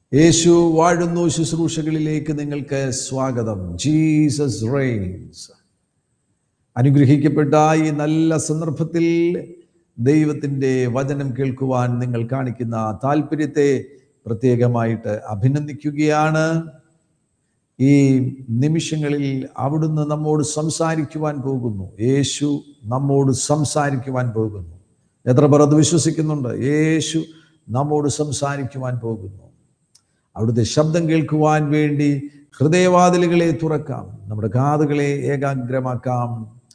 യേശു വാഴുന്നു ശുശ്രൂഷകളിലേക്ക് നിങ്ങൾക്ക് സ്വാഗതം ജീസസ് റെയിൻസ് അനുഗ്രഹിക്കപ്പെട്ട ഈ നല്ല സന്ദർഭത്തിൽ ദൈവത്തിൻ്റെ വചനം കേൾക്കുവാൻ നിങ്ങൾ കാണിക്കുന്ന താല്പര്യത്തെ പ്രത്യേകമായിട്ട് അഭിനന്ദിക്കുകയാണ് ഈ നിമിഷങ്ങളിൽ അവിടുന്ന് നമ്മോട് സംസാരിക്കുവാൻ പോകുന്നു യേശു നമ്മോട് സംസാരിക്കുവാൻ പോകുന്നു എത്ര പേർ അത് വിശ്വസിക്കുന്നുണ്ട് യേശു നമ്മോട് സംസാരിക്കുവാൻ പോകുന്നു അവിടുത്തെ ശബ്ദം കേൾക്കുവാൻ വേണ്ടി ഹൃദയവാതിലുകളെ തുറക്കാം നമ്മുടെ കാതുകളെ ഏകാഗ്രമാക്കാം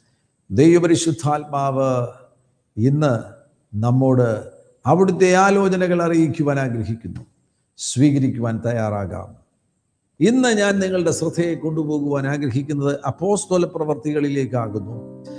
ദൈവപരിശുദ്ധാത്മാവ് ഇന്ന് നമ്മോട് അവിടുത്തെ ആലോചനകൾ അറിയിക്കുവാൻ ആഗ്രഹിക്കുന്നു സ്വീകരിക്കുവാൻ തയ്യാറാകാം ഇന്ന് ഞാൻ നിങ്ങളുടെ ശ്രദ്ധയെ കൊണ്ടുപോകുവാൻ ആഗ്രഹിക്കുന്നത് അപ്പോസ്തോല പ്രവർത്തികളിലേക്കാകുന്നു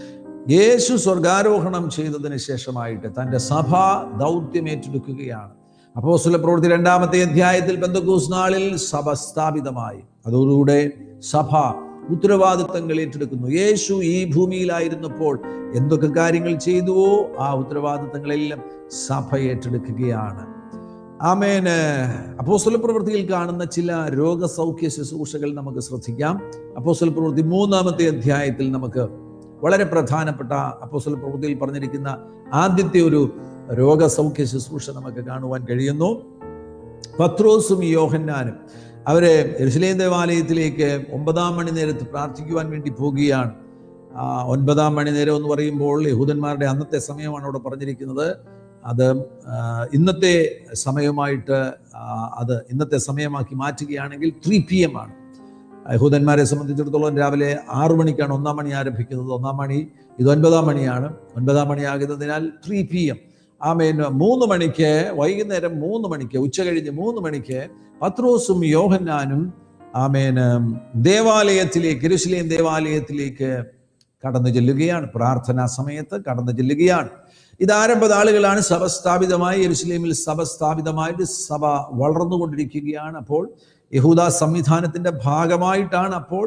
യേശു സ്വർഗാരോഹണം ചെയ്തതിന് ശേഷമായിട്ട് തൻ്റെ സഭ ദൗത്യം ഏറ്റെടുക്കുകയാണ് അപ്പോസ്തല പ്രവൃത്തി രണ്ടാമത്തെ അധ്യായത്തിൽ ബന്ധക്കൂസ് നാളിൽ സഭ സ്ഥാപിതമായി അതോടുകൂടെ സഭ ഉത്തരവാദിത്തങ്ങൾ ഏറ്റെടുക്കുന്നു യേശു ഈ ഭൂമിയിലായിരുന്നപ്പോൾ എന്തൊക്കെ കാര്യങ്ങൾ ചെയ്തുവോ ആ ഉത്തരവാദിത്തങ്ങളെല്ലാം സഭ ഏറ്റെടുക്കുകയാണ് ആമേന് അപ്പോസ്തല പ്രവൃത്തിയിൽ കാണുന്ന ചില രോഗസൗഖ്യ ശുശ്രൂഷകൾ നമുക്ക് ശ്രദ്ധിക്കാം അപ്പോസ്തല പ്രവൃത്തി മൂന്നാമത്തെ അധ്യായത്തിൽ നമുക്ക് വളരെ പ്രധാനപ്പെട്ട അപ്പോസ്തല പ്രവൃത്തിയിൽ പറഞ്ഞിരിക്കുന്ന ആദ്യത്തെ ഒരു രോഗസൗഖ്യ ശുശ്രൂഷ നമുക്ക് കാണുവാൻ കഴിയുന്നു പത്രോസും യോഹന്നാനും അവര് എരുസലേം ദേവാലയത്തിലേക്ക് ഒമ്പതാം മണി നേരത്ത് പ്രാർത്ഥിക്കുവാൻ വേണ്ടി പോകുകയാണ് ആ ഒൻപതാം മണി നേരം എന്ന് പറയുമ്പോൾ യഹൂദന്മാരുടെ അന്നത്തെ സമയമാണ് അവിടെ പറഞ്ഞിരിക്കുന്നത് അത് ആ, ഇന്നത്തെ സമയമായിട്ട് ആ, അത് ഇന്നത്തെ സമയമാക്കി മാറ്റുകയാണെങ്കിൽ ത്രീ പി എം ആണ് യഹൂദന്മാരെ സംബന്ധിച്ചിടത്തോളം രാവിലെ ആറു മണിക്കാണ് ഒന്നാം മണി ആരംഭിക്കുന്നത് ഒന്നാം മണി ഇത് ഒൻപതാം മണിയാണ് ഒൻപതാം മണിയാകുന്നതിനാൽ ത്രീ പി എം ആമേൻ മൂന്ന് മണിക്ക് വൈകുന്നേരം മൂന്ന് മണിക്ക് ഉച്ച കഴിഞ്ഞ് മൂന്ന് മണിക്ക് പത്രോസും യോഹന്നാനും ആമേൻ ദേവാലയത്തിലേക്ക് എരുസലേം ദേവാലയത്തിലേക്ക് കടന്നു ചെല്ലുകയാണ് പ്രാർത്ഥനാ സമയത്ത് കടന്നു ചെല്ലുകയാണ് ഇത് ആരംഭ നാളുകളാണ് സഭ സ്ഥാപിതമായി എരുസലേമിൽ സഭ സ്ഥാപിതമായിട്ട് സഭ വളർന്നുകൊണ്ടിരിക്കുകയാണ് അപ്പോൾ യഹൂദ സംവിധാനത്തിന്റെ ഭാഗമായിട്ടാണ് അപ്പോൾ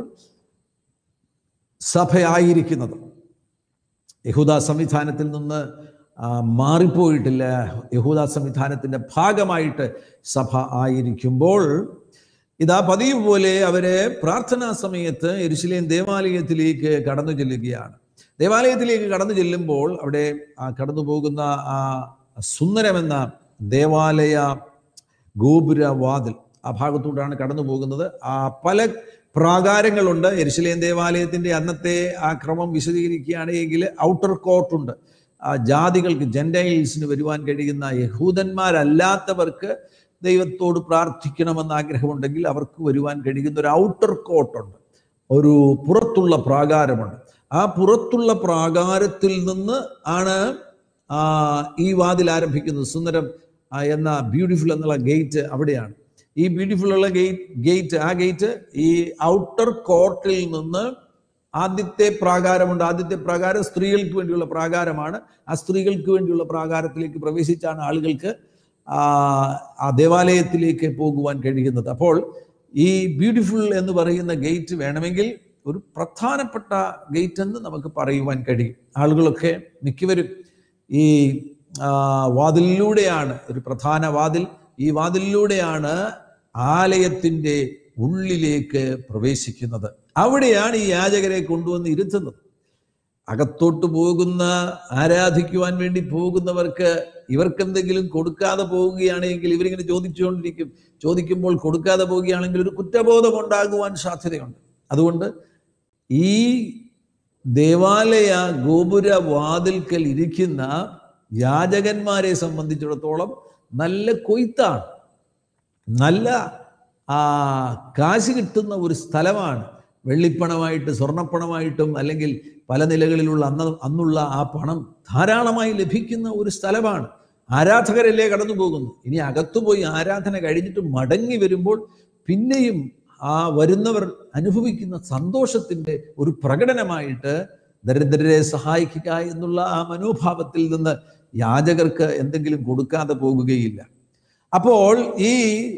സഭയായിരിക്കുന്നത് യഹൂദ സംവിധാനത്തിൽ നിന്ന് ആ, മാറിപ്പോയിട്ടില്ല യഹൂദ സംവിധാനത്തിന്റെ ഭാഗമായിട്ട് സഭ ആയിരിക്കുമ്പോൾ ഇതാ പതിവ് പോലെ അവര് പ്രാർത്ഥനാ സമയത്ത് എരുശലേം ദേവാലയത്തിലേക്ക് കടന്നു ചെല്ലുകയാണ് ദേവാലയത്തിലേക്ക് കടന്നു ചെല്ലുമ്പോൾ അവിടെ ആ കടന്നു പോകുന്ന ആ സുന്ദരമെന്ന ദേവാലയ ഗോപുരവാതിൽ ആ ഭാഗത്തൂടാണ് കടന്നു പോകുന്നത് ആ പല പ്രാകാരങ്ങളുണ്ട് എരുശലേം ദേവാലയത്തിന്റെ അന്നത്തെ ആ ക്രമം വിശദീകരിക്കുകയാണെങ്കിൽ ഔട്ടർ കോർട്ടുണ്ട് ആ ജാതികൾക്ക് ജെൻഡൈൽസിന് വരുവാൻ കഴിയുന്ന യഹൂദന്മാരല്ലാത്തവർക്ക് ദൈവത്തോട് പ്രാർത്ഥിക്കണമെന്ന് ആഗ്രഹമുണ്ടെങ്കിൽ അവർക്ക് വരുവാൻ കഴിയുന്ന ഒരു ഔട്ടർ കോർട്ടുണ്ട് ഒരു പുറത്തുള്ള പ്രാകാരമുണ്ട് ആ പുറത്തുള്ള പ്രാകാരത്തിൽ നിന്ന് ആണ് ആ ഈ വാതിൽ ആരംഭിക്കുന്നത് സുന്ദരം ആ, എന്ന ബ്യൂട്ടിഫുൾ എന്നുള്ള ഗേറ്റ് അവിടെയാണ് ഈ ബ്യൂട്ടിഫുൾ ഉള്ള ഗേറ്റ് ഗേറ്റ് ആ ഗേറ്റ് ഈ ഔട്ടർ കോർട്ടിൽ നിന്ന് ആദ്യത്തെ പ്രാകാരമുണ്ട് ആദ്യത്തെ പ്രാകാരം സ്ത്രീകൾക്ക് വേണ്ടിയുള്ള പ്രാകാരമാണ് ആ സ്ത്രീകൾക്ക് വേണ്ടിയുള്ള പ്രാകാരത്തിലേക്ക് പ്രവേശിച്ചാണ് ആളുകൾക്ക് ആ ആ ദേവാലയത്തിലേക്ക് പോകുവാൻ കഴിയുന്നത് അപ്പോൾ ഈ ബ്യൂട്ടിഫുൾ എന്ന് പറയുന്ന ഗേറ്റ് വേണമെങ്കിൽ ഒരു പ്രധാനപ്പെട്ട ഗേറ്റ് എന്ന് നമുക്ക് പറയുവാൻ കഴിയും ആളുകളൊക്കെ മിക്കവരും ഈ ആ, വാതിലിലൂടെയാണ് ഒരു പ്രധാന വാതിൽ ഈ വാതിലിലൂടെയാണ് ആലയത്തിൻ്റെ ഉള്ളിലേക്ക് പ്രവേശിക്കുന്നത് അവിടെയാണ് ഈ യാചകരെ കൊണ്ടുവന്ന് ഇരുത്തുന്നത് അകത്തോട്ട് പോകുന്ന ആരാധിക്കുവാൻ വേണ്ടി പോകുന്നവർക്ക് ഇവർക്ക് എന്തെങ്കിലും കൊടുക്കാതെ പോവുകയാണെങ്കിൽ ഇവരിങ്ങനെ ചോദിച്ചുകൊണ്ടിരിക്കും ചോദിക്കുമ്പോൾ കൊടുക്കാതെ പോവുകയാണെങ്കിൽ ഒരു കുറ്റബോധം ഉണ്ടാകുവാൻ സാധ്യതയുണ്ട് അതുകൊണ്ട് ഈ ദേവാലയ ഗോപുര വാതിൽക്കൽ ഇരിക്കുന്ന യാചകന്മാരെ സംബന്ധിച്ചിടത്തോളം നല്ല കൊയ്ത്താണ് നല്ല ആ കാശ് കിട്ടുന്ന ഒരു സ്ഥലമാണ് വെള്ളിപ്പണമായിട്ട് സ്വർണ്ണപ്പണമായിട്ടും അല്ലെങ്കിൽ പല നിലകളിലുള്ള അന്ന് അന്നുള്ള ആ പണം ധാരാളമായി ലഭിക്കുന്ന ഒരു സ്ഥലമാണ് ആരാധകരല്ലേ കടന്നു പോകുന്നു ഇനി അകത്തുപോയി ആരാധന കഴിഞ്ഞിട്ട് മടങ്ങി വരുമ്പോൾ പിന്നെയും ആ വരുന്നവർ അനുഭവിക്കുന്ന സന്തോഷത്തിന്റെ ഒരു പ്രകടനമായിട്ട് ദരിദ്രരെ സഹായിക്കുക എന്നുള്ള ആ മനോഭാവത്തിൽ നിന്ന് യാചകർക്ക് എന്തെങ്കിലും കൊടുക്കാതെ പോകുകയില്ല അപ്പോൾ ഈ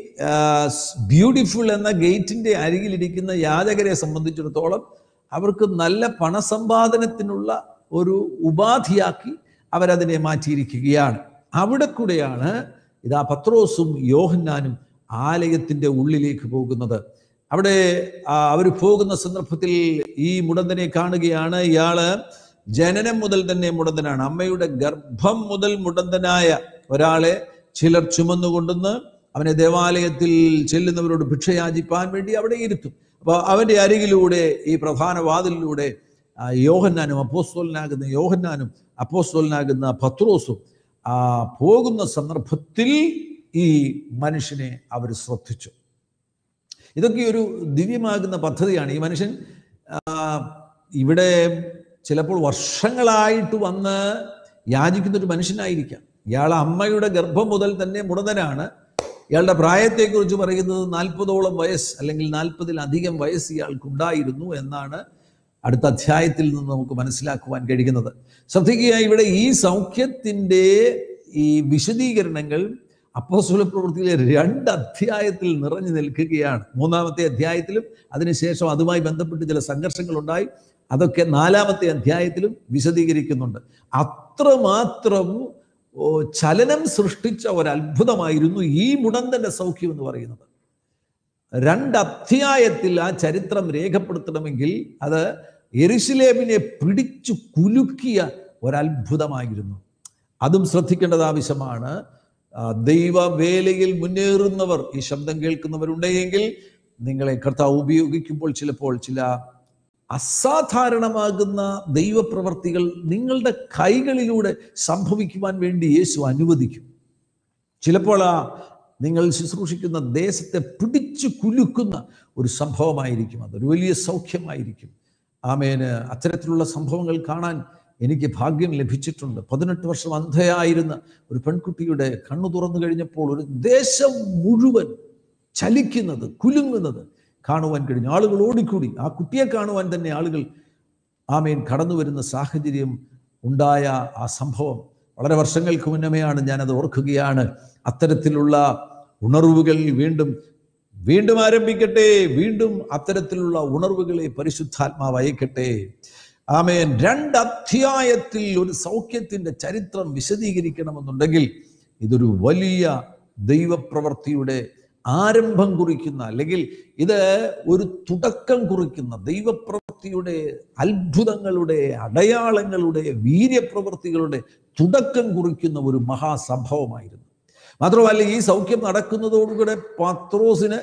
ബ്യൂട്ടിഫുൾ എന്ന ഗേറ്റിന്റെ അരികിലിരിക്കുന്ന യാചകരെ സംബന്ധിച്ചിടത്തോളം അവർക്ക് നല്ല പണസമ്പാദനത്തിനുള്ള ഒരു ഉപാധിയാക്കി അവരതിനെ മാറ്റിയിരിക്കുകയാണ് അവിടെ കൂടെയാണ് ഇതാ പത്രോസും യോഹന്നാനും ആലയത്തിൻ്റെ ഉള്ളിലേക്ക് പോകുന്നത് അവിടെ അവർ പോകുന്ന സന്ദർഭത്തിൽ ഈ മുടന്തനെ കാണുകയാണ് ഇയാള് ജനനം മുതൽ തന്നെ മുടന്തനാണ് അമ്മയുടെ ഗർഭം മുതൽ മുടന്തനായ ഒരാളെ ചിലർ ചുമന്നുകൊണ്ടുവന്ന് അവനെ ദേവാലയത്തിൽ ചെല്ലുന്നവരോട് ഭിക്ഷയാചിപ്പാൻ വേണ്ടി അവിടെ ഇരുത്തും അപ്പോൾ അവന്റെ അരികിലൂടെ ഈ പ്രധാന വാതിലിലൂടെ ആ, യോഹന്നാനും അപ്പോസ്തോലനാകുന്ന യോഹന്നാനും അപ്പോസ്തോലനാകുന്ന പത്രോസും ആ പോകുന്ന സന്ദർഭത്തിൽ ഈ മനുഷ്യനെ അവർ ശ്രദ്ധിച്ചു ഇതൊക്കെ ഒരു ദിവ്യമാകുന്ന പദ്ധതിയാണ് ഈ മനുഷ്യൻ ആ, ഇവിടെ ചിലപ്പോൾ വർഷങ്ങളായിട്ട് വന്ന് യാചിക്കുന്ന ഒരു മനുഷ്യനായിരിക്കാം ഇയാൾ അമ്മയുടെ ഗർഭം മുതൽ തന്നെ മുടന്തനാണ് ഇയാളുടെ പ്രായത്തെക്കുറിച്ച് പറയുന്നത് നാൽപ്പതോളം വയസ്സ് അല്ലെങ്കിൽ നാൽപ്പതിലധികം വയസ്സ് ഇയാൾക്കുണ്ടായിരുന്നു എന്നാണ് അടുത്ത അധ്യായത്തിൽ നിന്ന് നമുക്ക് മനസ്സിലാക്കുവാൻ കഴിയുന്നത് ശ്രദ്ധിക്കുക ഇവിടെ ഈ സൗഖ്യത്തിൻ്റെ ഈ വിശദീകരണങ്ങൾ അപ്പോസ്തല പ്രവൃത്തിയിലെ രണ്ട് അധ്യായത്തിൽ നിറഞ്ഞു നിൽക്കുകയാണ് മൂന്നാമത്തെ അധ്യായത്തിലും അതിനുശേഷം അതുമായി ബന്ധപ്പെട്ട് ചില സംഘർഷങ്ങൾ ഉണ്ടായി അതൊക്കെ നാലാമത്തെ അധ്യായത്തിലും വിശദീകരിക്കുന്നുണ്ട് അത്രമാത്രം ഓ, ചലനം സൃഷ്ടിച്ച ഒരു അത്ഭുതമായിരുന്നു ഈ മുടന്തന്റെ സൗഖ്യം എന്ന് പറയുന്നത് രണ്ട് അധ്യായത്തിൽ ആ ചരിത്രം രേഖപ്പെടുത്തണമെങ്കിൽ അത് എരുസലേമിനെ പിടിച്ചു കുലുക്കിയ ഒരത്ഭുതമായിരുന്നു അതും ശ്രദ്ധിക്കേണ്ടത് ആവശ്യമാണ് ആ, ദൈവവേലയിൽ മുന്നേറുന്നവർ ഈ ശബ്ദം കേൾക്കുന്നവരുണ്ടെങ്കിൽ നിങ്ങളെ കർത്താവ് ഉപയോഗിക്കുമ്പോൾ ചിലപ്പോൾ ചില അസാധാരണമാകുന്ന ദൈവപ്രവർത്തികൾ നിങ്ങളുടെ കൈകളിലൂടെ സംഭവിക്കുവാൻ വേണ്ടി യേശു അനുവദിക്കും ചിലപ്പോൾ ആ നിങ്ങൾ ശുശ്രൂഷിക്കുന്ന ദേശത്തെ പിടിച്ചു കുലുക്കുന്ന ഒരു സംഭവമായിരിക്കും അതൊരു വലിയ സൗഖ്യമായിരിക്കും ആമേന് അത്തരത്തിലുള്ള സംഭവങ്ങൾ കാണാൻ എനിക്ക് ഭാഗ്യം ലഭിച്ചിട്ടുണ്ട് പതിനെട്ട് വർഷം അന്ധയായിരുന്ന ഒരു പെൺകുട്ടിയുടെ കണ്ണു തുറന്നു കഴിഞ്ഞപ്പോൾ ഒരു ദേശം മുഴുവൻ ചലിക്കുന്നത് കുലുങ്ങുന്നത് കാണുവാൻ കഴിഞ്ഞു ആളുകൾ ഓടിക്കൂടി ആ കുട്ടിയെ കാണുവാൻ തന്നെ ആളുകൾ ആമേൻ കടന്നു വരുന്ന സാഹചര്യം ഉണ്ടായ ആ സംഭവം വളരെ വർഷങ്ങൾക്ക് മുന്നമേയാണ് ഞാനത് ഓർക്കുകയാണ് അത്തരത്തിലുള്ള ഉണർവുകൾ വീണ്ടും വീണ്ടും ആരംഭിക്കട്ടെ വീണ്ടും അത്തരത്തിലുള്ള ഉണർവുകളെ പരിശുദ്ധാത്മാവ് അയക്കട്ടെ ആമേൻ രണ്ട് അധ്യായത്തിൽ ഒരു സൗഖ്യത്തിന്റെ ചരിത്രം വിശദീകരിക്കണമെന്നുണ്ടെങ്കിൽ ഇതൊരു വലിയ ദൈവപ്രവൃത്തിയുടെ ആരംഭം കുറിക്കുന്ന അല്ലെങ്കിൽ ഇത് ഒരു തുടക്കം കുറിക്കുന്ന ദൈവപ്രവൃത്തിയുടെ അത്ഭുതങ്ങളുടെ അടയാളങ്ങളുടെ വീര്യപ്രവൃത്തികളുടെ തുടക്കം കുറിക്കുന്ന ഒരു മഹാസംഭവമായിരുന്നു മാത്രമല്ല ഈ സൗഖ്യം നടക്കുന്നതോടുകൂടെ പത്രോസിന്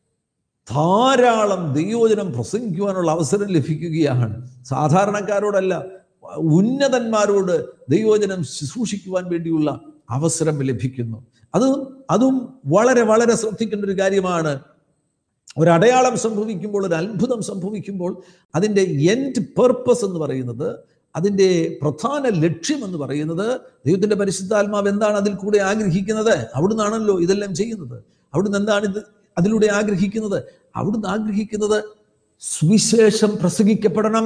ധാരാളം ദൈവോചനം പ്രസംഗിക്കുവാനുള്ള അവസരം ലഭിക്കുകയാണ് സാധാരണക്കാരോടല്ല ഉന്നതന്മാരോട് ദൈവോചനം ശുശ്രൂഷിക്കുവാൻ വേണ്ടിയുള്ള അവസരം ലഭിക്കുന്നു അത് അതും വളരെ വളരെ ശ്രദ്ധിക്കേണ്ട ഒരു കാര്യമാണ് ഒരു അടയാളം സംഭവിക്കുമ്പോൾ ഒരു അത്ഭുതം സംഭവിക്കുമ്പോൾ അതിൻ്റെ എൻഡ് പെർപ്പസ് എന്ന് പറയുന്നത് അതിൻ്റെ പ്രധാന ലക്ഷ്യം എന്ന് പറയുന്നത് ദൈവത്തിൻ്റെ പരിശുദ്ധാത്മാവ് എന്താണ് അതിൽ കൂടെ ആഗ്രഹിക്കുന്നത് അവിടുന്നാണല്ലോ ഇതെല്ലാം ചെയ്യുന്നത് അവിടുന്ന് എന്താണ് ഇത് അതിലൂടെ ആഗ്രഹിക്കുന്നത് അവിടുന്ന് ആഗ്രഹിക്കുന്നത് സുവിശേഷം പ്രസംഗിക്കപ്പെടണം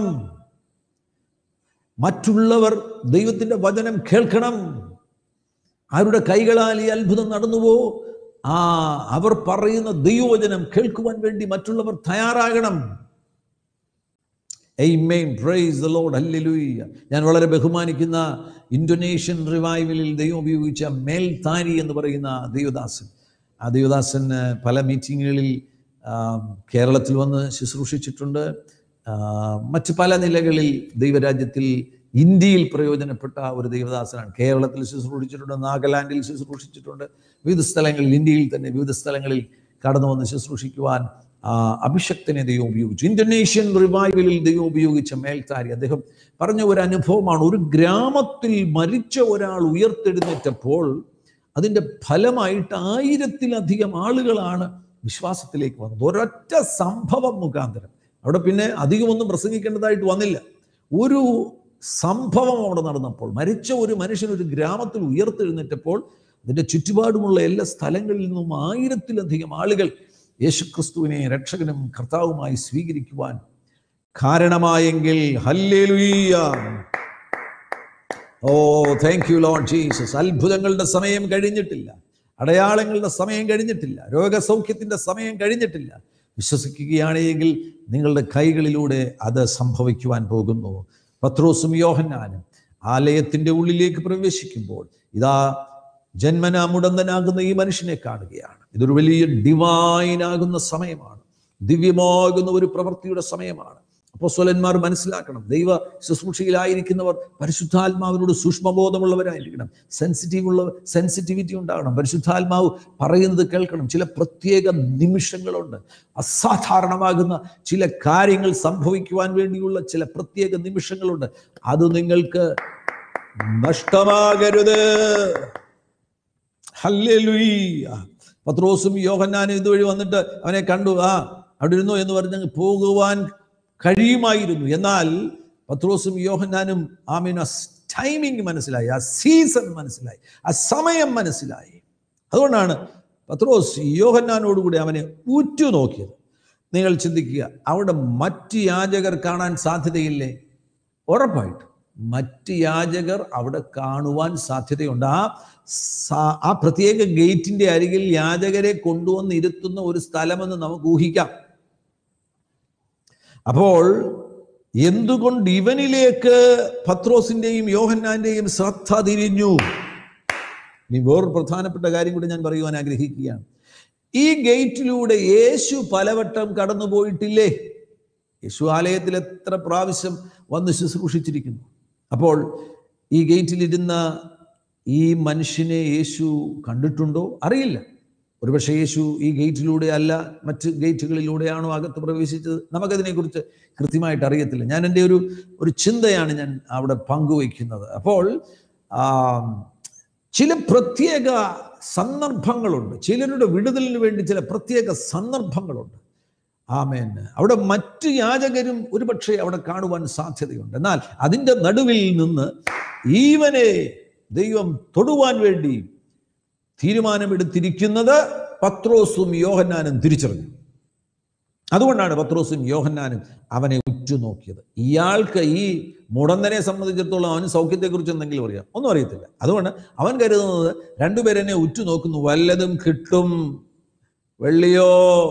മറ്റുള്ളവർ ദൈവത്തിൻ്റെ വചനം കേൾക്കണം ആരുടെ കൈകളാൽ ഈ അത്ഭുതം നടന്നുവോ ആ അവർ പറയുന്ന ദൈവവചനം കേൾക്കുവാൻ വേണ്ടി മറ്റുള്ളവർ തയ്യാറാകണം Amen. Praise the Lord. Hallelujah. ഞാൻ വളരെ ബഹുമാനിക്കുന്ന ഇന്തോനേഷ്യൻ റിവൈവലിൽ ദൈവം ഉപയോഗിച്ച മേൽത്താരി എന്ന് പറയുന്ന ദൈവദാസൻ ആ ദൈവദാസൻ ആ, പല മീറ്റിങ്ങുകളിൽ ആ, കേരളത്തിൽ വന്ന് ശുശ്രൂഷിച്ചിട്ടുണ്ട് ആ, മറ്റ് പല നിലകളിൽ ദൈവരാജ്യത്തിൽ ഇന്ത്യയിൽ പ്രയോജനപ്പെട്ട ഒരു ദൈവദാസനാണ് കേരളത്തിൽ ശുശ്രൂഷിച്ചിട്ടുണ്ട് നാഗാലാൻഡിൽ ശുശ്രൂഷിച്ചിട്ടുണ്ട് വിവിധ സ്ഥലങ്ങളിൽ ഇന്ത്യയിൽ തന്നെ വിവിധ സ്ഥലങ്ങളിൽ കടന്നു വന്ന് ശുശ്രൂഷിക്കുവാൻ ആ, അഭിഷക്തനെ ദൈവം ഉപയോഗിച്ചു ഇന്തോനേഷ്യൻ റിവൈവലിൽ ദൈവം ഉപയോഗിച്ച മേൽത്താരി അദ്ദേഹം പറഞ്ഞ ഒരു അനുഭവമാണ് ഒരു ഗ്രാമത്തിൽ മരിച്ച ഒരാൾ ഉയർത്തെഴുന്നേറ്റപ്പോൾ അതിൻ്റെ ഫലമായിട്ട് ആയിരത്തിലധികം ആളുകളാണ് വിശ്വാസത്തിലേക്ക് വന്നത് ഒരൊറ്റ സംഭവം മുഖാന്തരം അവിടെ പിന്നെ അധികമൊന്നും പ്രസംഗിക്കേണ്ടതായിട്ട് വന്നില്ല ഒരു സംഭവം അവിടെ നടന്നപ്പോൾ മരിച്ച ഒരു മനുഷ്യൻ ഒരു ഗ്രാമത്തിൽ ഉയർത്തെഴുന്നേറ്റപ്പോൾ അതിൻ്റെ ചുറ്റുപാടുമുള്ള എല്ലാ സ്ഥലങ്ങളിൽ നിന്നും ആയിരത്തിലധികം ആളുകൾ യേശുക്രിസ്തുവിനെ രക്ഷകനും കർത്താവുമായി സ്വീകരിക്കുവാൻ കാരണമായെങ്കിൽ hallelujah oh thank you Lord Jesus അത്ഭുതങ്ങളുടെ സമയം കഴിഞ്ഞിട്ടില്ല അടയാളങ്ങളുടെ സമയം കഴിഞ്ഞിട്ടില്ല രോഗസൗഖ്യത്തിന്റെ സമയം കഴിഞ്ഞിട്ടില്ല വിശ്വസിക്കുകയാണെങ്കിൽ നിങ്ങളുടെ കൈകളിലൂടെ അത് സംഭവിക്കുവാൻ പോകുന്നു പത്രോസും യോഹന്നാനും ആലയത്തിന്റെ ഉള്ളിലേക്ക് പ്രവേശിക്കുമ്പോൾ ഇതാ ജന്മനാ മുടന്തനാകുന്ന ഈ മനുഷ്യനെ കാണുകയാണ് ഇതൊരു വലിയ ഡിവൈനാകുന്ന സമയമാണ് ദിവ്യമാകുന്ന ഒരു പ്രവൃത്തിയുടെ സമയമാണ് അപ്പോസ്വലന്മാർ മനസ്സിലാക്കണം ദൈവ ശുശ്രൂഷയിലായിരിക്കുന്നവർ പരിശുദ്ധാത്മാവിനോട് സൂക്ഷ്മബോധമുള്ളവരായിരിക്കണം സെൻസിറ്റീവ് ഉള്ള സെൻസിറ്റിവിറ്റി ഉണ്ടാകണം പരിശുദ്ധാത്മാവ് പറയുന്നത് കേൾക്കണം ചില പ്രത്യേക നിമിഷങ്ങളുണ്ട് അസാധാരണമാകുന്ന ചില കാര്യങ്ങൾ സംഭവിക്കുവാൻ വേണ്ടിയുള്ള ചില പ്രത്യേക നിമിഷങ്ങളുണ്ട് അത് നിങ്ങൾക്ക് നഷ്ടമാകരുത് ഹല്ലേലൂയ്യ പത്രോസും യോഹന്നാനും ഇതുവഴി വന്നിട്ട് അവനെ കണ്ടു ആ അവിടെ ഇരുന്നു എന്ന് പറഞ്ഞ് പോകുവാൻ കഴിയുമായിരുന്നു എന്നാൽ പത്രോസും യോഹന്നാനും ആമീൻ ആ ടൈമിങ് മനസ്സിലായി ആ സീസൺ മനസ്സിലായി ആ സമയം മനസ്സിലായി അതുകൊണ്ടാണ് പത്രോസ് യോഹന്നാനോടുകൂടി അവനെ ഉറ്റുനോക്കിയത് നിങ്ങൾ ചിന്തിക്കുക അവിടെ മറ്റ് യാചകർ കാണാൻ സാധ്യതയില്ലേ ഉറപ്പായിട്ട് മറ്റ് യാചകർ അവിടെ കാണുവാൻ സാധ്യതയുണ്ട് ആ സാ- ആ പ്രത്യേക ഗേറ്റിന്റെ അരികിൽ യാചകരെ കൊണ്ടുവന്ന് ഇരുത്തുന്ന ഒരു സ്ഥലമെന്ന് നമുക്ക് ഊഹിക്കാം അപ്പോൾ എന്തുകൊണ്ട് ഇവനിലേക്ക് പത്രോസിന്റെയും യോഹന്നാന്റെയും ശ്രദ്ധ തിരിഞ്ഞു ഇനി വേറൊരു പ്രധാനപ്പെട്ട കാര്യം കൂടി ഞാൻ പറയുവാൻ ആഗ്രഹിക്കുകയാണ് ഈ ഗേറ്റിലൂടെ യേശു പലവട്ടം കടന്നു പോയിട്ടില്ലേ യേശു ആലയത്തിൽ എത്ര പ്രാവശ്യം വന്ന് ശുശ്രൂഷിച്ചിരിക്കുന്നു അപ്പോൾ ഈ ഗേറ്റിലിരുന്ന ഈ മനുഷ്യനെ യേശു കണ്ടിട്ടുണ്ടോ അറിയില്ല ഒരുപക്ഷെ യേശു ഈ ഗേറ്റിലൂടെ അല്ല മറ്റ് ഗേറ്റുകളിലൂടെയാണോ അകത്ത് പ്രവേശിച്ചത് നമുക്കതിനെക്കുറിച്ച് കൃത്യമായിട്ട് അറിയത്തില്ല ഞാൻ എൻ്റെ ഒരു ഒരു ചിന്തയാണ് ഞാൻ അവിടെ പങ്കുവയ്ക്കുന്നത് അപ്പോൾ ആ, ചില പ്രത്യേക സന്ദർഭങ്ങളുണ്ട് ചിലരുടെ വിടുതലിന് വേണ്ടി ചില പ്രത്യേക സന്ദർഭങ്ങളുണ്ട് ആമേൻ അവിടെ മറ്റ് യാചകരും ഒരുപക്ഷെ അവിടെ കാണുവാൻ സാധ്യതയുണ്ട് എന്നാൽ അതിൻ്റെ നടുവിൽ നിന്ന് ഈവനെ ദൈവം തൊടുവാൻ വേണ്ടി തീരുമാനമെടുത്തിരിക്കുന്നത് പത്രോസും യോഹന്നാനും തിരിച്ചറിഞ്ഞു അതുകൊണ്ടാണ് പത്രോസും യോഹന്നാനും അവനെ ഉറ്റുനോക്കിയത് ഇയാൾക്ക് ഈ മുടന്തനെ സംബന്ധിച്ചിടത്തോളം അവന് സൗഖ്യത്തെക്കുറിച്ച് എന്തെങ്കിലും അറിയാം ഒന്നും അറിയത്തില്ല അതുകൊണ്ട് അവൻ കരുതുന്നത് രണ്ടുപേരെന്നെ ഉറ്റുനോക്കുന്നു വല്ലതും കിട്ടും വെള്ളിയോ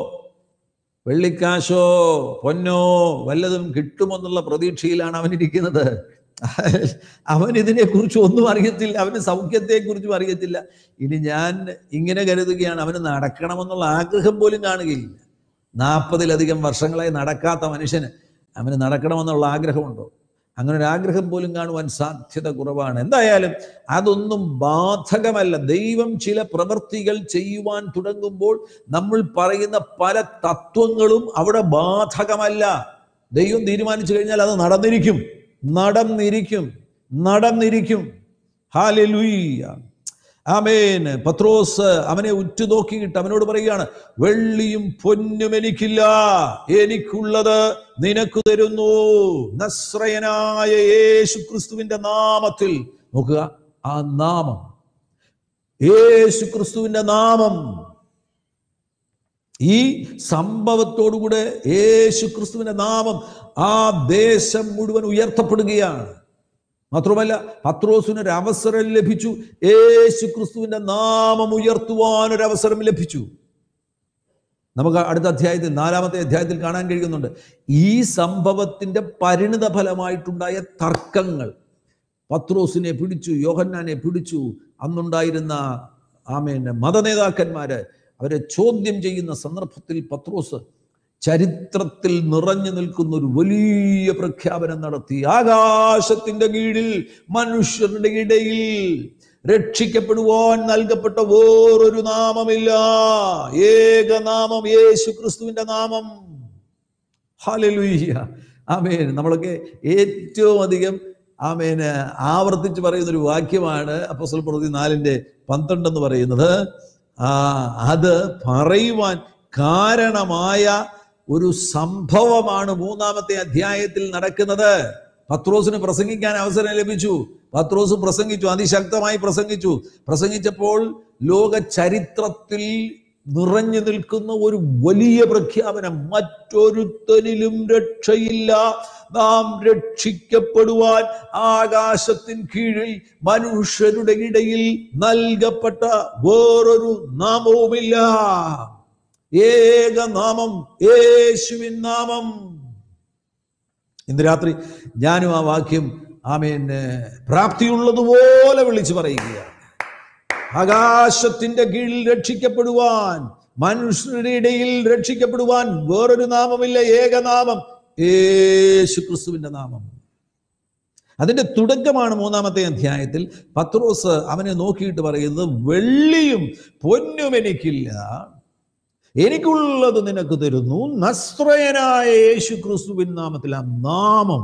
വെള്ളിക്കാശോ പൊന്നോ വല്ലതും കിട്ടുമെന്നുള്ള പ്രതീക്ഷയിലാണ് അവൻ ഇരിക്കുന്നത് അവൻ ഇതിനെക്കുറിച്ച് ഒന്നും അറിയത്തില്ല അവന് സൗഖ്യത്തെക്കുറിച്ചും അറിയത്തില്ല ഇനി ഞാൻ ഇങ്ങനെ കരുതുകയാണ് അവന് നടക്കണമെന്നുള്ള ആഗ്രഹം പോലും കാണുകയില്ല നാൽപ്പതിലധികം വർഷങ്ങളായി നടക്കാത്ത മനുഷ്യന് അവന് നടക്കണമെന്നുള്ള ആഗ്രഹമുണ്ടോ അങ്ങനെ ഒരു ആഗ്രഹം പോലും കാണുവാൻ സാധ്യത കുറവാണ് എന്തായാലും അതൊന്നും ബാധകമല്ല ദൈവം ചില പ്രവൃത്തികൾ ചെയ്യുവാൻ തുടങ്ങുമ്പോൾ നമ്മൾ പറയുന്ന പല തത്വങ്ങളും അവിടെ ബാധകമല്ല ദൈവം തീരുമാനിച്ചു കഴിഞ്ഞാൽ അത് നടന്നിരിക്കും നടന്നിരിക്കും നടന്നിരിക്കും ഹാലലുയ്യ ആമേൻ പത്രോസ് അവനെ ഉറ്റുനോക്കിയിട്ട് അവനോട് പറയുകയാണ് വെള്ളിയും പൊന്നും എനിക്കില്ല എനിക്കുള്ളത് നിനക്ക് തരുന്നു നസ്രയനായ യേശു ക്രിസ്തുവിന്റെ നാമത്തിൽ നോക്കുക ആ നാമം യേശു ക്രിസ്തുവിന്റെ നാമം ഈ സംഭവത്തോടുകൂടെ യേശു ക്രിസ്തുവിന്റെ നാമം ആ ദേശം മുഴുവൻ ഉയർത്തപ്പെടുകയാണ് മാത്രമല്ല പത്രോസിന് ഒരു അവസരം ലഭിച്ചു യേശു ക്രിസ്തുവിന്റെ നാമം ഉയർത്തുവാൻ ഒരു അവസരം ലഭിച്ചു നമുക്ക് അടുത്ത അധ്യായത്തിൽ നാലാമത്തെ അധ്യായത്തിൽ കാണാൻ കഴിയുന്നുണ്ട് ഈ സംഭവത്തിന്റെ പരിണിത ഫലമായിട്ടുണ്ടായ തർക്കങ്ങൾ പത്രോസിനെ പിടിച്ചു യോഹന്നാനെ പിടിച്ചു അന്നുണ്ടായിരുന്ന ആമേൻ മതനേതാക്കന്മാര് അവരെ ചോദ്യം ചെയ്യുന്ന സന്ദർഭത്തിൽ പത്രോസ് ചരിത്രത്തിൽ നിറഞ്ഞു നിൽക്കുന്ന ഒരു വലിയ പ്രഖ്യാപനം നടത്തി ആകാശത്തിന്റെ കീഴിൽ മനുഷ്യരുടെ ഇടയിൽ രക്ഷിക്കപ്പെടുവാൻ നൽകപ്പെട്ട വേറൊരു നാമമില്ല ഏകനാമം യേശു ക്രിസ്തുവിന്റെ നാമം ഹാലലുയ്യ ആമേൻ നമ്മളൊക്കെ ഏറ്റവും അധികം ആമേന് ആവർത്തിച്ച് പറയുന്ന ഒരു വാക്യമാണ് അപ്പോസ്തല പ്രവൃത്തി നാലിന്റെ പന്ത്രണ്ട് എന്ന് പറയുന്നത് ആ അത് പറയുവാൻ കാരണമായ ഒരു സംഭവമാണ് മൂന്നാമത്തെ അധ്യായത്തിൽ നടക്കുന്നത് പത്രോസിന് പ്രസംഗിക്കാൻ അവസരം ലഭിച്ചു പത്രോസ് പ്രസംഗിച്ചു അതിശക്തമായി പ്രസംഗിച്ചു പ്രസംഗിച്ചപ്പോൾ ലോക ചരിത്രത്തിൽ നിറഞ്ഞു നിൽക്കുന്ന ഒരു വലിയ പ്രഖ്യാപനം മറ്റൊരുത്തനിലും രക്ഷയില്ല നാം രക്ഷിക്കപ്പെടുവാൻ ആകാശത്തിൻ കീഴിൽ മനുഷ്യരുടെ ഇടയിൽ നൽകപ്പെട്ട വേറൊരു നാമവുമില്ല ഏക നാമം യേശുവിൻ നാമം ഇന്ന് രാത്രി ഞാനും ആ വാക്യം ആമേൻ പ്രാപ്തിയുള്ളതുപോലെ വിളിച്ചു പറയുകയാണ് ആകാശത്തിന്റെ കീഴിൽ രക്ഷിക്കപ്പെടുവാൻ മനുഷ്യരുടെ ഇടയിൽ രക്ഷിക്കപ്പെടുവാൻ വേറൊരു നാമമില്ല ഏകനാമം യേശു ക്രിസ്തുവിന്റെ നാമം അതിന്റെ തുടക്കമാണ് മൂന്നാമത്തെ അധ്യായത്തിൽ പത്രോസ് അവനെ നോക്കിയിട്ട് പറയുന്നത് വെള്ളിയും പൊന്നും എനിക്കില്ല എനിക്കുള്ളത് നിനക്ക് തരുന്നു നസ്രയനായ യേശു ക്രിസ്തുവിൻ നാമത്തിൽ ആ നാമം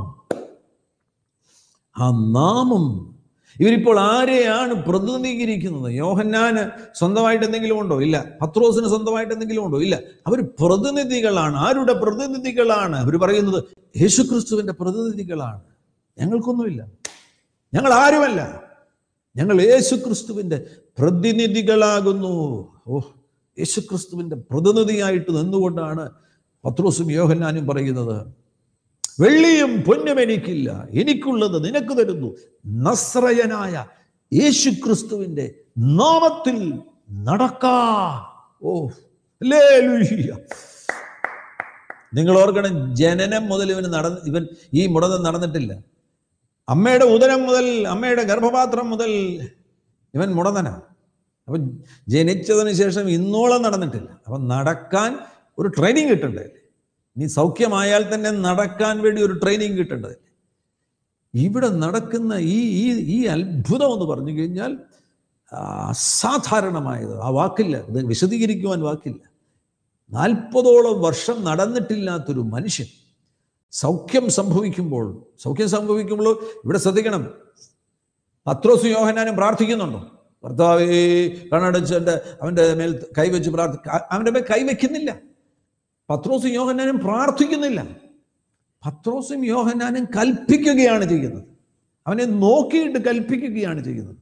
ആ നാമം ഇവരിപ്പോൾ ആരെയാണ് പ്രതിനിധീകരിക്കുന്നത് യോഹന്നാന് സ്വന്തമായിട്ട് എന്തെങ്കിലും ഉണ്ടോ ഇല്ല പത്രോസിന് സ്വന്തമായിട്ട് എന്തെങ്കിലും ഉണ്ടോ ഇല്ല അവർ പ്രതിനിധികളാണ് ആരുടെ പ്രതിനിധികളാണ് അവർ പറയുന്നത് യേശുക്രിസ്തുവിന്റെ പ്രതിനിധികളാണ് ഞങ്ങൾക്കൊന്നുമില്ല ഞങ്ങൾ ആരുമല്ല ഞങ്ങൾ യേശുക്രിസ്തുവിന്റെ പ്രതിനിധികളാകുന്നു ഓ യേശുക്രിസ്തുവിന്റെ പ്രതിനിധിയായിട്ട് നിന്നുകൊണ്ടാണ് പത്രോസും യോഹന്നാനും പറയുന്നത് വെള്ളിയും പൊന്നും എനിക്കില്ല എനിക്കുള്ളത് നിനക്ക് തരുന്നു നസ്രയനായ യേശുക്രിസ്തുവിന്റെ നാമത്തിൽ നടക്കാ ഓ ഹല്ലേലൂയ. നിങ്ങൾ ഓർക്കണം ജനനം മുതൽ ഇവന് നടന്ന് ഇവൻ ഈ മുടന്തം നടന്നിട്ടില്ല അമ്മയുടെ ഉദരം മുതൽ അമ്മയുടെ ഗർഭപാത്രം മുതൽ ഇവൻ മുടന്തനാ അപ്പൊ ജനിച്ചതിന് ശേഷം ഇന്നോളം നടന്നിട്ടില്ല അപ്പൊ നടക്കാൻ ഒരു ട്രെയിനിങ് കിട്ടണ്ടേ നീ സൗഖ്യമായാൽ തന്നെ നടക്കാൻ വേണ്ടി ഒരു ട്രെയിനിങ് കിട്ടേണ്ടത് ഇവിടെ നടക്കുന്ന ഈ ഈ ഈ അത്ഭുതം എന്ന് പറഞ്ഞു കഴിഞ്ഞാൽ ആ, അസാധാരണമായത് ആ വാക്കില്ല ഇത് വിശദീകരിക്കുവാൻ വാക്കില്ല നാൽപ്പതോളം വർഷം നടന്നിട്ടില്ലാത്തൊരു മനുഷ്യൻ സൗഖ്യം സംഭവിക്കുമ്പോൾ സൗഖ്യം സംഭവിക്കുമ്പോൾ ഇവിടെ ശ്രദ്ധിക്കണം പത്രോസ് യോഹനാനും പ്രാർത്ഥിക്കുന്നുണ്ടോ ഭർത്താവേ കണ്ണടച്ച് എൻ്റെ അവൻ്റെ മേൽ കൈവച്ച് പ്രാർത്ഥി അവൻ്റെ മേൽ കൈവയ്ക്കുന്നില്ല പത്രോസും യോഹന്നാനും പ്രാർത്ഥിക്കുന്നില്ല പത്രോസും യോഹന്നാനും കൽപ്പിക്കുകയാണ് ചെയ്യുന്നത് അവനെ നോക്കിയിട്ട് കൽപ്പിക്കുകയാണ് ചെയ്യുന്നത്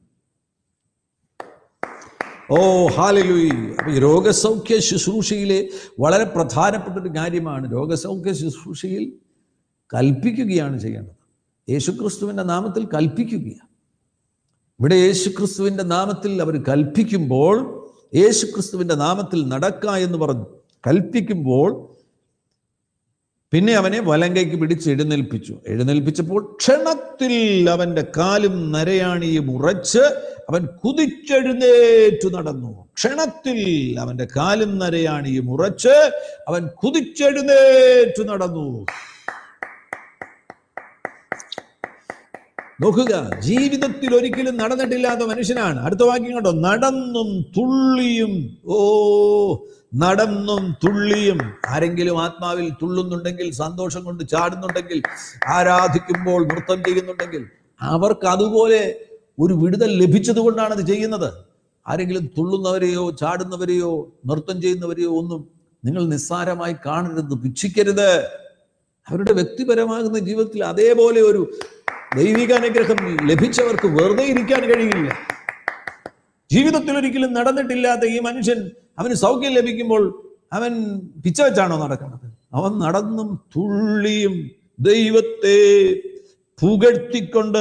ഓ ഹാലലൂയി അപ്പൊ ഈ രോഗസൗഖ്യ ശുശ്രൂഷയിലെ വളരെ പ്രധാനപ്പെട്ട ഒരു കാര്യമാണ് രോഗസൗഖ്യ ശുശ്രൂഷയിൽ കൽപ്പിക്കുകയാണ് ചെയ്യേണ്ടത് യേശുക്രിസ്തുവിൻ്റെ നാമത്തിൽ കൽപ്പിക്കുകയാണ് ഇവിടെ യേശുക്രിസ്തുവിൻ്റെ നാമത്തിൽ അവർ കൽപ്പിക്കുമ്പോൾ യേശുക്രിസ്തുവിൻ്റെ നാമത്തിൽ നടക്ക എന്ന് പറഞ്ഞു കൽപ്പിക്കുമ്പോൾ പിന്നെ അവനെ വലങ്കയ്ക്ക് പിടിച്ച് എഴുന്നേൽപ്പിച്ചു എഴുന്നേൽപ്പിച്ചപ്പോൾ ക്ഷണത്തിൽ അവന്റെ കാലും നരയാണിയും ഉറച്ച് അവൻ കുതിച്ചെഴുന്നേറ്റു നടന്നു ക്ഷണത്തിൽ അവന്റെ കാലും നരയാണിയും ഉറച്ച് അവൻ കുതിച്ചെഴുന്നേറ്റു നടന്നു നോക്കുക ജീവിതത്തിൽ ഒരിക്കലും നടന്നിട്ടില്ലാത്ത മനുഷ്യനാണ് അടുത്ത വാക്യം കണ്ടോ നടന്നും തുള്ളിയും ഓ നടന്നും തുള്ളിയും ആരെങ്കിലും ആത്മാവിൽ തുള്ളുന്നുണ്ടെങ്കിൽ സന്തോഷം കൊണ്ട് ചാടുന്നുണ്ടെങ്കിൽ ആരാധിക്കുമ്പോൾ നൃത്തം ചെയ്യുന്നുണ്ടെങ്കിൽ അവർക്ക് അതുപോലെ ഒരു വിടുതൽ ലഭിച്ചത് കൊണ്ടാണ് അത് ചെയ്യുന്നത് ആരെങ്കിലും തുള്ളുന്നവരെയോ ചാടുന്നവരെയോ നൃത്തം ചെയ്യുന്നവരെയോ ഒന്നും നിങ്ങൾ നിസ്സാരമായി കാണരുത് പുച്ഛിക്കരുത് അവരുടെ വ്യക്തിപരമാകുന്ന ജീവിതത്തിൽ അതേപോലെ ഒരു ദൈവിക അനുഗ്രഹം ലഭിച്ചവർക്ക് വെറുതെ ഇരിക്കാൻ കഴിയില്ല ജീവിതത്തിൽ ഒരിക്കലും നടന്നിട്ടില്ലാത്ത ഈ മനുഷ്യൻ അവന് സൗഖ്യം ലഭിക്കുമ്പോൾ അവൻ പിച്ച വെച്ചാണോ നടക്കുന്നത് അവൻ നടന്നും തുള്ളിയും ദൈവത്തെ പുകഴ്ത്തിക്കൊണ്ട്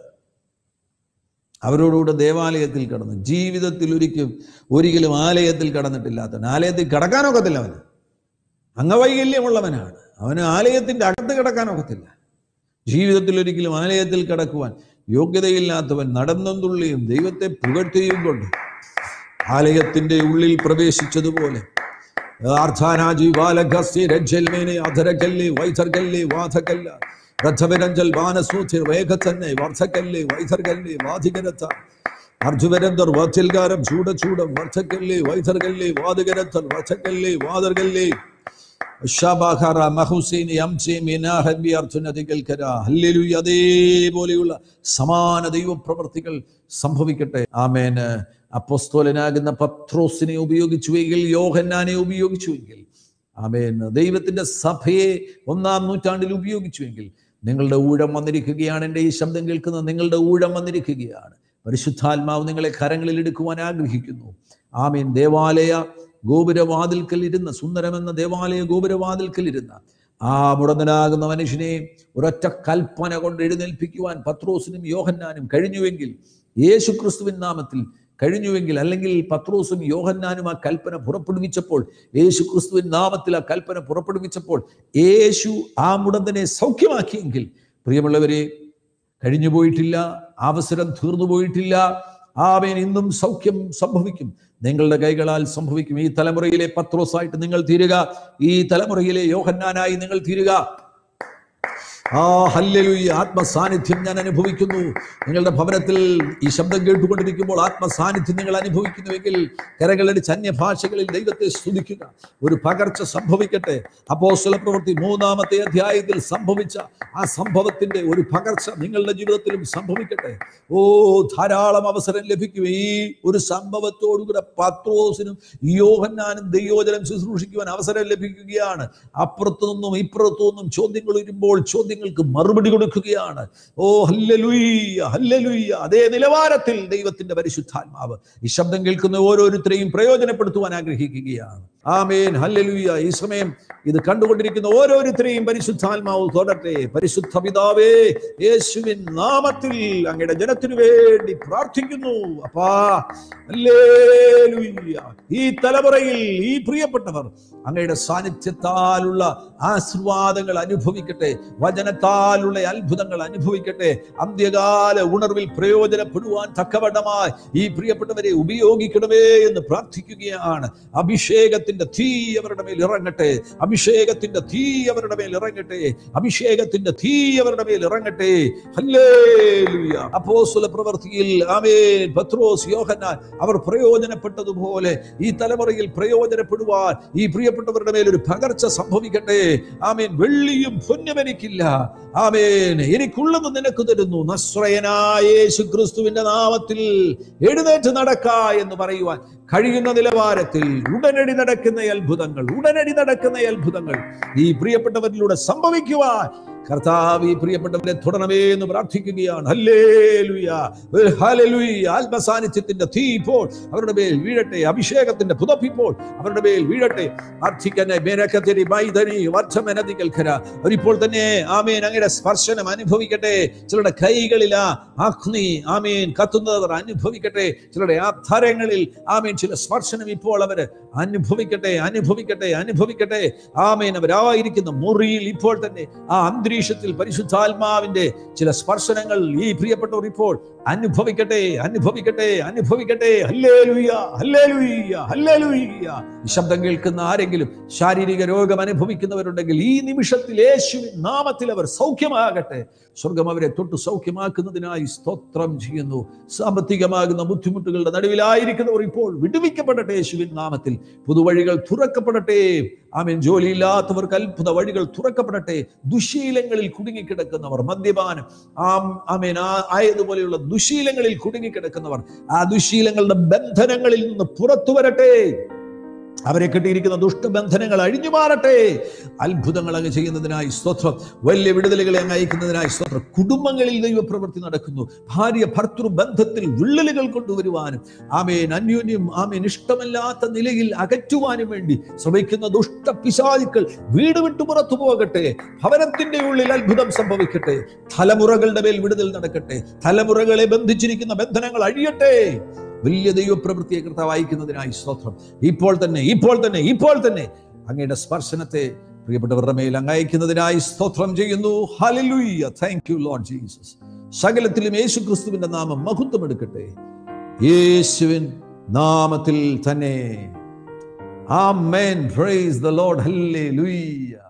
അവരോടുകൂടെ ദേവാലയത്തിൽ കടന്നു ജീവിതത്തിൽ ഒരിക്കലും ഒരിക്കലും ആലയത്തിൽ കടന്നിട്ടില്ലാത്തവൻ ആലയത്തിൽ കടക്കാനൊക്കത്തില്ല അവന് അംഗവൈകല്യമുള്ളവനാണ് അവന് ആലയത്തിന്റെ അകത്ത് കിടക്കാനൊക്കത്തില്ല ജീവിതത്തിൽ ഒരിക്കലും ആലയത്തിൽ കടക്കുവാൻ യോഗ്യതയില്ലാത്തവൻ നടന്നും തുള്ളിയും ദൈവത്തെ പുകഴ്ത്തിയും കൊണ്ട് ആലയത്തിന്റെ ഉള്ളിൽ പ്രവേശിച്ചതുപോലെ ആർദ്ധാനാജി ബാലഘസ്യ രജ്ജൽമേനെ അധരകല്ലെ വൈഥർകല്ലെ വാധകല്ല രഥവിരഞ്ജൽ വാനസൂഥിർ വേഗത്തന്നെ വർദ്ധകല്ലെ വൈഥർകല്ലെ വാധികരത്ത അർജുവരന്തർ വാത്സൽകാരം ചൂടചൂടം വർദ്ധകല്ലെ വൈഥർകല്ലെ വാതുകരത്തർ വർദ്ധകല്ലെ വാതർകല്ലെ ഷബഹറ മഹുസീൻ യംസി മിനാഹബി അർജുനതികൽക്കര ഹല്ലേലൂയ അതേപോലെയുള്ള സമാന ദൈവപ്രവർത്തികൾ സംഭവിക്കട്ടെ ആമേന് അപ്പോസ്തോലനാകുന്ന പത്രോസിനെ ഉപയോഗിച്ചുവെങ്കിൽ യോഹന്നാനെ ഉപയോഗിച്ചുവെങ്കിൽ ആമേൻ ദൈവത്തിന്റെ സഭയെ ഒന്നാം നൂറ്റാണ്ടിൽ ഉപയോഗിച്ചുവെങ്കിൽ നിങ്ങളുടെ ഊഴം വന്നിരിക്കുകയാണ് എൻ്റെ ഈ ശബ്ദം കേൾക്കുന്ന നിങ്ങളുടെ ഊഴം വന്നിരിക്കുകയാണ് പരിശുദ്ധാത്മാവ് നിങ്ങളെ കരങ്ങളിൽ എടുക്കുവാൻ ആഗ്രഹിക്കുന്നു ആമീൻ ദേവാലയ ഗോപുരവാതിൽക്കൽ ഇരുന്ന സുന്ദരമെന്ന ദേവാലയ ഗോപുരവാതിൽക്കൽ ഇരുന്ന ആ മുടന്തനാകുന്ന മനുഷ്യനെ ഒരൊറ്റ കൽപ്പന കൊണ്ട് എഴുന്നേൽപ്പിക്കുവാൻ പത്രോസിനും യോഹന്നാനും കഴിഞ്ഞുവെങ്കിൽ യേശു ക്രിസ്തുവിൻ നാമത്തിൽ കഴിഞ്ഞുവെങ്കിൽ അല്ലെങ്കിൽ പത്രോസും യോഹന്നാനും ആ കൽപ്പന പുറപ്പെടുവിച്ചപ്പോൾ യേശു ക്രിസ്തുവിൻ നാമത്തിൽ ആ കൽപ്പന പുറപ്പെടുവിച്ചപ്പോൾ യേശു ആ മുടന്തനെ സൗഖ്യമാക്കിയെങ്കിൽ പ്രിയമുള്ളവരെ കഴിഞ്ഞു പോയിട്ടില്ല അവസരം തീർന്നു പോയിട്ടില്ല ആമേൻ ഇന്നും സൗഖ്യം സംഭവിക്കും നിങ്ങളുടെ കൈകളാൽ സംഭവിക്കും ഈ തലമുറയിലെ പത്രോസായിട്ട് നിങ്ങൾ തീരുക ഈ തലമുറയിലെ യോഹന്നാനായി നിങ്ങൾ തീരുക ആ ഹല്ലേലൂയ ആത്മസാന്നിധ്യം ഞാൻ അനുഭവിക്കുന്നു നിങ്ങളുടെ ഭവനത്തിൽ ഈ ശബ്ദം കേട്ടുകൊണ്ടിരിക്കുമ്പോൾ ആത്മസാന്നിധ്യം നിങ്ങൾ അനുഭവിക്കുന്നുവെങ്കിൽ കരകളടിച്ച് അന്യഭാഷകളിൽ ദൈവത്തെ സ്തുതിക്കുക ഒരു പകർച്ച സംഭവിക്കട്ടെ അപ്പോസ്തല പ്രവൃത്തി മൂന്നാമത്തെ അധ്യായത്തിൽ സംഭവിച്ച ആ സംഭവത്തിന്റെ ഒരു പകർച്ച നിങ്ങളുടെ ജീവിതത്തിലും സംഭവിക്കട്ടെ ഓ ധാരാളം അവസരം ലഭിക്കും ഈ ഒരു സംഭവത്തോടുകൂടെ പത്രോസിനും യോഹന്നാനും ദൈവോചനം ശുശ്രൂഷിക്കുവാൻ അവസരം ലഭിക്കുകയാണ് അപ്പുറത്തു നിന്നും ഇപ്പുറത്തു നിന്നും ചോദ്യങ്ങൾ വരുമ്പോൾ ചോദ്യങ്ങൾക്ക് മറുപടി കൊടുക്കുകയാണ് ഓ ഹല്ലലുയ്യ ഹല്ലലുയ്യ അതേ നിലവാരത്തിൽ ദൈവത്തിന്റെ പരിശുദ്ധാത്മാവ് ഈ ശബ്ദം കേൾക്കുന്ന ഓരോരുത്തരെയും പ്രയോജനപ്പെടുത്തുവാൻ ആഗ്രഹിക്കുകയാണ് ആമേൻ ഹല്ലലുയ്യ ഈ സമയം ഇത് കണ്ടുകൊണ്ടിരിക്കുന്ന ഓരോരുത്തരെയും പരിശുദ്ധാത്മാവ് തൊടട്ടെ പരിശുദ്ധ പിതാവേ യേശുവിൻ നാമത്തിൽ അങ്ങയുടെ ജനത്തിനു വേണ്ടി പ്രാർത്ഥിക്കുന്നു അപ്പാ ഹല്ലേലൂയ ഈ തലമുറയിൽ ഈ പ്രിയപ്പെട്ടവർ അങ്ങയുടെ സാന്നിധ്യത്താലുള്ള ആശീർവാദങ്ങൾ അനുഭവിക്കട്ടെ വചനത്താലുള്ള അത്ഭുതങ്ങൾ അനുഭവിക്കട്ടെ അന്ത്യകാല ഉണർവിൽ പ്രയോജനപ്പെടുവാൻ തക്കവണ്ണമായി ഈ പ്രിയപ്പെട്ടവരെ ഉപയോഗിക്കണമേ എന്ന് പ്രാർത്ഥിക്കുകയാണ് അഭിഷേകത്തിന്റെ തീ അവരുടെ മേൽ ഇറങ്ങട്ടെ അഭിഷേകത്തിന്റെ തീ അവരുടെ മേൽ ഇറങ്ങട്ടെ അഭിഷേകത്തിന്റെ തീ അവരുടെ മേൽ ഇറങ്ങട്ടെ ഹല്ലേലൂയ അപ്പോസ്തല പ്രവൃത്തിയിൽ ആമേൻ പത്രോസ് യോഹന്നാൻ അവർ പ്രയോജനപ്പെട്ടതുപോലെ ഈ തലമുറയിൽ പ്രയോജനപ്പെടുവാൻ ഈ പ്രിയപ്പെട്ടവരുടെ മേൽ ഒരു പകർച്ച സംഭവിക്കട്ടെ ആമേൻ വെള്ളിയും പൊന്നും എനിക്കില്ല ആമേൻ എനിക്കുള്ളത് നിനക്ക് തരുന്നു നസ്രയനായ യേശു ക്രിസ്തുവിന്റെ നാമത്തിൽ എഴുന്നേറ്റ് നടക്ക എന്ന് പറയുവാൻ കഴിയുന്ന നിലവാരത്തിൽ ഉടനടി നടക്കുന്ന അത്ഭുതങ്ങൾ ഉടനടി നടക്കുന്ന അത്ഭുതങ്ങൾ ഈ പ്രിയപ്പെട്ടവരിലൂടെ സംഭവിക്കുവാൻ കർത്താവ് ഈ പ്രിയപ്പെട്ടവരെ തുടരണമേ എന്ന് പ്രാർത്ഥിക്കുകയാണ് ഹല്ലേലൂയ ഹല്ലേലൂയ ആത്മസാന്നിധ്യത്തിന്റെ തീ ഇപ്പോൾ അവരുടെ മേൽ വീഴട്ടെ അഭിഷേകത്തിന്റെ പുതപ്പിപ്പോൾ അവരുടെ മേൽ വീഴട്ടെ പ്രാർത്ഥിക്കന്നെ മേനക്കത്തിരി മൈതനി വർദ്ധമെനതികൽക്കര അവരിപ്പോൾ തന്നെ ആമേൻ അങ്ങയുടെ സ്പർശനം അനുഭവിക്കട്ടെ ചിലരുടെ കൈകളിലാ അഗ്നി ആമേൻ കത്തുന്നവർ അനുഭവിക്കട്ടെ ചിലരുടെ ആധാരങ്ങളിൽ ആമേൻ ചില സ്പർശനം ഇപ്പോൾ അവര് അനുഭവിക്കട്ടെ അനുഭവിക്കട്ടെ അനുഭവിക്കട്ടെ ആമേൻ അവരായിരിക്കുന്ന മുറിയിൽ ഇപ്പോൾ തന്നെ ആ അന്തരീക്ഷത്തിൽ പരിശുദ്ധാത്മാവിന്റെ ചില സ്പർശനങ്ങൾ ഈ പ്രിയപ്പെട്ടവർ ഇപ്പോൾ അനുഭവിക്കട്ടെ അനുഭവിക്കട്ടെ അനുഭവിക്കട്ടെ ഹല്ലേലൂയ ഹല്ലേലൂയ ഹല്ലേലൂയ ഈ ശബ്ദം കേൾക്കുന്ന ആരെങ്കിലും ശാരീരിക രോഗം അനുഭവിക്കുന്നവരുണ്ടെങ്കിൽ ഈ നിമിഷത്തിൽ യേശുവിൻ നാമത്തിൽ അവർ സൗഖ്യമാകട്ടെ സ്വർഗം അവരെ തൊട്ട് സൗഖ്യമാക്കുന്നതിനായി സ്തോത്രം ചെയ്യുന്നു സാമ്പത്തികമാകുന്ന ബുദ്ധിമുട്ടുകളുടെ നടുവിലായിരിക്കുന്നവർ ഇപ്പോൾ വിടുവിക്കപ്പെടട്ടെ യേശുവിൻ നാമത്തിൽ പുതുവഴികൾ തുറക്കപ്പെടട്ടെ ആമേൻ ജോലിയില്ലാത്തവർക്ക് അത്ഭുത വഴികൾ തുറക്കപ്പെടട്ടെ ദുശീലങ്ങളിൽ കുടുങ്ങിക്കിടക്കുന്നവർ മദ്യപാനം ആം ആമേൻ ആ ആയതുപോലെയുള്ള ദുശീലങ്ങളിൽ കുടുങ്ങിക്കിടക്കുന്നവർ ആ ദുശീലങ്ങളുടെ ബന്ധനങ്ങളിൽ നിന്ന് പുറത്തു വരട്ടെ അവരെ കെട്ടിയിരിക്കുന്ന ദുഷ്ടബന്ധനങ്ങൾ അഴിഞ്ഞു മാറട്ടെ അത്ഭുതങ്ങൾ അങ്ങ് ചെയ്യുന്നതിനായി സ്തോത്രം വലിയ വിടുതലുകളെ അങ്ങ് അയക്കുന്നതിനായി സ്തോത്രം കുടുംബങ്ങളിൽ ദൈവപ്രവൃത്തി നടക്കുന്നു ഭാര്യ ഭർത്തൃ ബന്ധത്തിൽ വിള്ളലുകൾ കൊണ്ടുവരുവാനും ആമേൻ അന്യോന്യം ആമേൻ ഇഷ്ടമല്ലാത്ത നിലയിൽ അകറ്റുവാനും വേണ്ടി ശ്രമിക്കുന്ന ദുഷ്ടപിശാചുക്കൾ വീട് വിട്ടു പുറത്തു പോകട്ടെ ഭവനത്തിന്റെ ഉള്ളിൽ അത്ഭുതം സംഭവിക്കട്ടെ തലമുറകളുടെ മേൽ വിടുതൽ നടക്കട്ടെ തലമുറകളെ ബന്ധിച്ചിരിക്കുന്ന ബന്ധനങ്ങൾ അഴിയട്ടെ വലിയ ദൈവപ്രവൃത്തിയെ കർത്താവ് അയക്കുന്നതിനായി സ്തോത്രം ഇപ്പോൾ തന്നെ ഇപ്പോൾ തന്നെ ഇപ്പോൾ തന്നെ അങ്ങയുടെ സ്പർശനത്തെ പ്രിയപ്പെട്ടവരുടെ മേൽ അങ്ങ് അയക്കുന്നതിനായി സ്തോത്രം ചെയ്യുന്നു hallelujah thank you Lord Jesus സകലത്തിലും യേശു ക്രിസ്തുവിന്റെ നാമം മഹത്വം എടുക്കട്ടെ യേശുവിൻ നാമത്തിൽ തന്നെ amen praise the Lord hallelujah